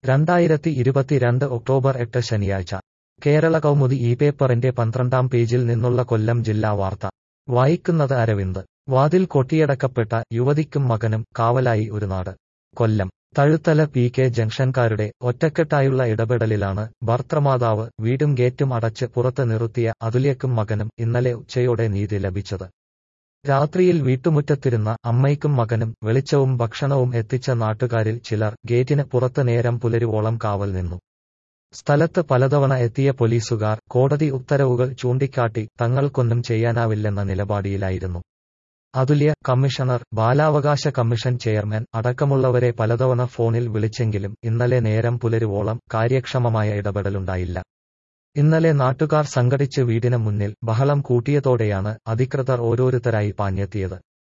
രണ്ടായിരത്തി ഇരുപത്തിരണ്ട് ഒക്ടോബർ എട്ട് ശനിയാഴ്ച കേരള കൗമുദി ഈ പേപ്പറിന്റെ പന്ത്രണ്ടാം പേജിൽ നിന്നുള്ള കൊല്ലം ജില്ലാ വാർത്ത വായിക്കുന്നത് അരവിന്ദ് വാതിൽ കൊട്ടിയടക്കപ്പെട്ട യുവതിക്കും മകനും കാവലായി ഒരു നാട് കൊല്ലം തഴുത്തല പി കെ ജംഗ്ഷൻകാരുടെ ഒറ്റക്കെട്ടായുള്ള ഇടപെടലിലാണ് ഭർത്തൃമാതാവ് വീടും ഗേറ്റും അടച്ച് പുറത്ത് നിർത്തിയ അതുല്യക്കും മകനും ഇന്നലെ ഉച്ചയോടെ നീതി ലഭിച്ചത് രാത്രിയിൽ വീട്ടുമുറ്റത്തിരുന്ന അമ്മയ്ക്കും മകനും വെളിച്ചവും ഭക്ഷണവും എത്തിച്ച നാട്ടുകാരിൽ ചിലർ ഗേറ്റിന് പുറത്ത് നേരം പുലരുവോളം കാവൽ നിന്നു സ്ഥലത്ത് പലതവണ എത്തിയ പോലീസുകാർ കോടതി ഉത്തരവുകൾ ചൂണ്ടിക്കാട്ടി തങ്ങൾക്കൊന്നും ചെയ്യാനാവില്ലെന്ന നിലപാടിയിലായിരുന്നു അതുല്യ കമ്മീഷണർ ബാലാവകാശ കമ്മീഷൻ ചെയർമാൻ അടക്കമുള്ളവരെ പലതവണ ഫോണിൽ വിളിച്ചെങ്കിലും ഇന്നലെ നേരം പുലരുവോളം കാര്യക്ഷമമായ ഇടപെടലുണ്ടായില്ല ഇന്നലെ നാട്ടുകാർ സംഘടിച്ച് വീടിന് മുന്നിൽ ബഹളം കൂട്ടിയതോടെയാണ് അധികൃതർ ഓരോരുത്തരായി പാഞ്ഞെത്തിയത്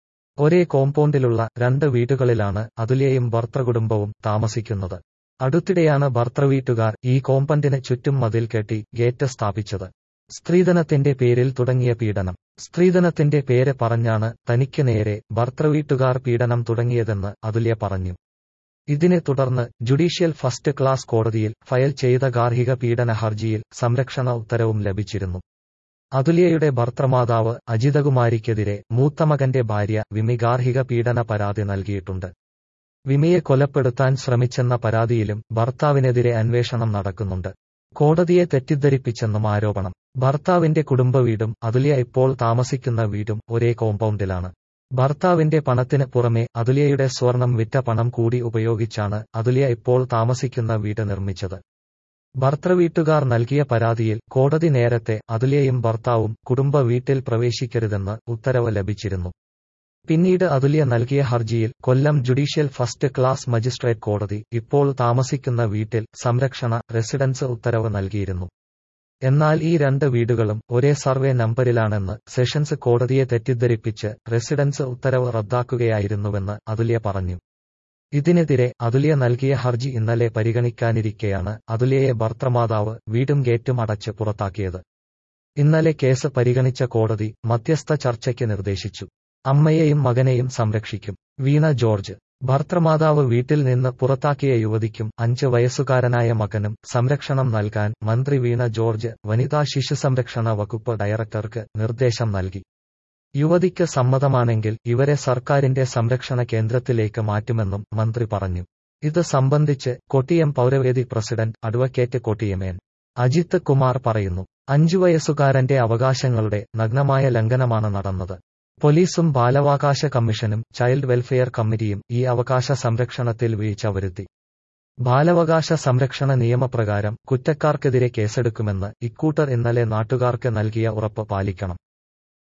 ഒരേ കോമ്പൗണ്ടിലുള്ള രണ്ട് വീടുകളിലാണ് അതുല്യയും ഭർത്തൃകുടുംബവും താമസിക്കുന്നത് അടുത്തിടെയാണ് ഭർത്തൃവീട്ടുകാർ ഈ കോമ്പൗണ്ടിന് ചുറ്റും മതിൽ കെട്ടി ഗേറ്റ് സ്ഥാപിച്ചത് സ്ത്രീധനത്തിന്റെ പേരിൽ തുടങ്ങിയ പീഡനം സ്ത്രീധനത്തിന്റെ പേര് പറഞ്ഞാണ് തനിക്ക് നേരെ ഭർത്തൃവീട്ടുകാർ പീഡനം തുടങ്ങിയതെന്ന് അതുല്യ പറഞ്ഞു ഇതിനെ തുടർന്ന് ജുഡീഷ്യൽ ഫസ്റ്റ് ക്ലാസ് കോടതിയിൽ ഫയൽ ചെയ്ത ഗാർഹിക പീഡന ഹർജിയിൽ സംരക്ഷണ ഉത്തരവും ലഭിച്ചിരുന്നു അതുല്യയുടെ ഭർത്തൃമാതാവ് അജിതകുമാരിക്കെതിരെ മൂത്തമകന്റെ ഭാര്യ വിമി ഗാർഹിക പീഡന പരാതി നൽകിയിട്ടുണ്ട് വിമിയെ കൊലപ്പെടുത്താൻ ശ്രമിച്ചെന്ന പരാതിയിലും ഭർത്താവിനെതിരെ അന്വേഷണം നടക്കുന്നുണ്ട് കോടതിയെ തെറ്റിദ്ധരിപ്പിച്ചെന്നും ആരോപണം ഭർത്താവിന്റെ കുടുംബവീടും അതുല്യ ഇപ്പോൾ താമസിക്കുന്ന വീടും ഒരേ കോമ്പൗണ്ടിലാണ് ഭർത്താവിന്റെ പണത്തിന് പുറമെ അതുല്യയുടെ സ്വർണം വിറ്റ പണം കൂടി ഉപയോഗിച്ചാണ് അതുല്യ ഇപ്പോൾ താമസിക്കുന്ന വീട് നിർമ്മിച്ചത് ഭർത്തൃവീട്ടുകാർ നൽകിയ പരാതിയിൽ കോടതി നേരത്തെ അതുല്യയും ഭർത്താവും കുടുംബ വീട്ടിൽ പ്രവേശിക്കരുതെന്ന് ഉത്തരവ് ലഭിച്ചിരുന്നു പിന്നീട് അതുല്യ നൽകിയ ഹർജിയിൽ Kollam judicial first class magistrate കോടതി ഇപ്പോൾ താമസിക്കുന്ന വീട്ടിൽ സംരക്ഷണ റെസിഡൻസ് ഉത്തരവ് നൽകിയിരുന്നു എന്നാൽ ഈ രണ്ട് വീടുകളും ഒരേ സർവേ നമ്പരിലാണെന്ന് സെഷൻസ് കോടതിയെ തെറ്റിദ്ധരിപ്പിച്ച് റെസിഡൻസ് ഉത്തരവ് റദ്ദാക്കുകയായിരുന്നുവെന്ന് അതുല്യ പറഞ്ഞു ഇതിനെതിരെ അതുല്യ നൽകിയ ഹർജി ഇന്നലെ പരിഗണിക്കാനിരിക്കെയാണ് അതുല്യയെ ഭർത്തൃമാതാവ് വീടും ഗേറ്റും അടച്ച് പുറത്താക്കിയത് ഇന്നലെ കേസ് പരിഗണിച്ച കോടതി മധ്യസ്ഥ ചർച്ചയ്ക്ക് നിർദ്ദേശിച്ചു അമ്മയെയും മകനെയും സംരക്ഷിക്കും വീണ ജോർജ് ഭർത്തൃമാതാവ് വീട്ടിൽ നിന്ന് പുറത്താക്കിയ യുവതിക്കും അഞ്ച് വയസ്സുകാരനായ മകനും സംരക്ഷണം നൽകാൻ മന്ത്രി വീണ ജോർജ് വനിതാ ശിശു സംരക്ഷണ വകുപ്പ് ഡയറക്ടർക്ക് നിർദ്ദേശം നൽകി യുവതിക്ക് സമ്മതമാണെങ്കിൽ ഇവരെ സർക്കാരിന്റെ സംരക്ഷണ കേന്ദ്രത്തിലേക്ക് മാറ്റുമെന്നും മന്ത്രി പറഞ്ഞു ഇത് സംബന്ധിച്ച് കൊട്ടിയം പൗരവേദി president advocate Kottiyam N Ajith Kumar പറയുന്നു അഞ്ചു വയസ്സുകാരന്റെ അവകാശങ്ങളുടെ നഗ്നമായ ലംഘനമാണ് നടന്നത് പോലീസും ബാലാവകാശ കമ്മീഷനും ചൈൽഡ് വെൽഫെയർ കമ്മിറ്റിയും ഈ അവകാശ സംരക്ഷണത്തിൽ വീഴ്ച വരുത്തി ബാലാവകാശ സംരക്ഷണ നിയമപ്രകാരം കുറ്റക്കാർക്കെതിരെ കേസെടുക്കുമെന്ന് ഇക്കൂട്ടർ ഇന്നലെ നാട്ടുകാർക്ക് നൽകിയ ഉറപ്പ് പാലിക്കണം